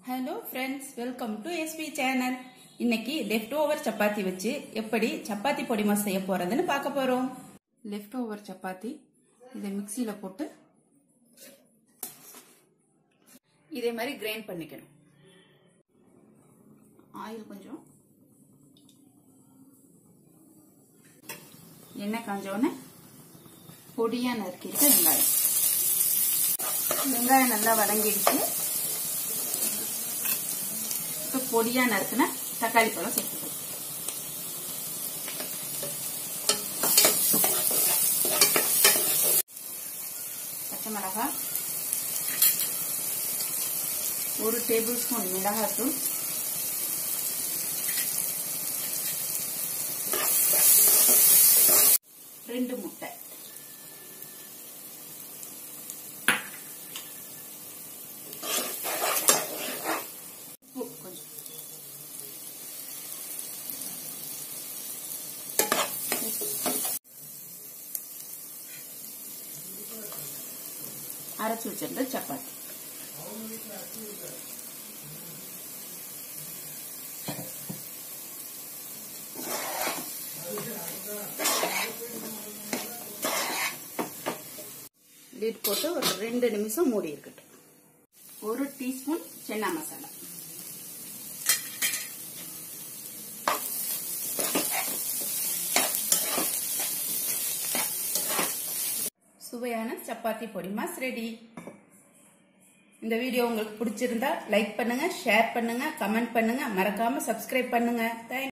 hello friends welcome to SP channel இன்னைக்கு left over chapati வச்சு எப்படி சப்பாத்தி பொடி மாஸ் செய்ய போறதுன்னு பார்க்க போறோம் லெஃப்ட் ஓவர் சப்பாத்தி இதை மிக்சியில போட்டு இதே மாதிரி கிரைண்ட் பண்ணிக்கணும் ஆயில் கொஞ்சம் எண்ணெய் காஞ்சோடனே பொடியா நறுக்கிட்டு வெங்காயம் வெங்காயம் நல்லா வதங்கிடுச்சு இப்போ பொடியா நறுக்குன தக்காளி பழம் சேர்த்துக்கணும் பச்சை மிளகாய் ஒரு டேபிள் ஸ்பூன் மிளகாத்தூள் ரெண்டு முட்டை உப்பு கொஞ்சம் அரைச்சி வச்சிருந்த சப்பாத்தி லிட் போட்டு ஒரு ரெண்டு நிமிஷம் மூடி இருக்கட்டும் ஒரு டீஸ்பூன் சென்னா மசாலா சுவையான சப்பாத்தி பொடி மாஸ் ரெடி இந்த வீடியோ உங்களுக்கு பிடிச்சிருந்தா லைக் பண்ணுங்க ஷேர் பண்ணுங்க கமெண்ட் பண்ணுங்க மறக்காம சப்ஸ்கிரைப் பண்ணுங்க தேங்க்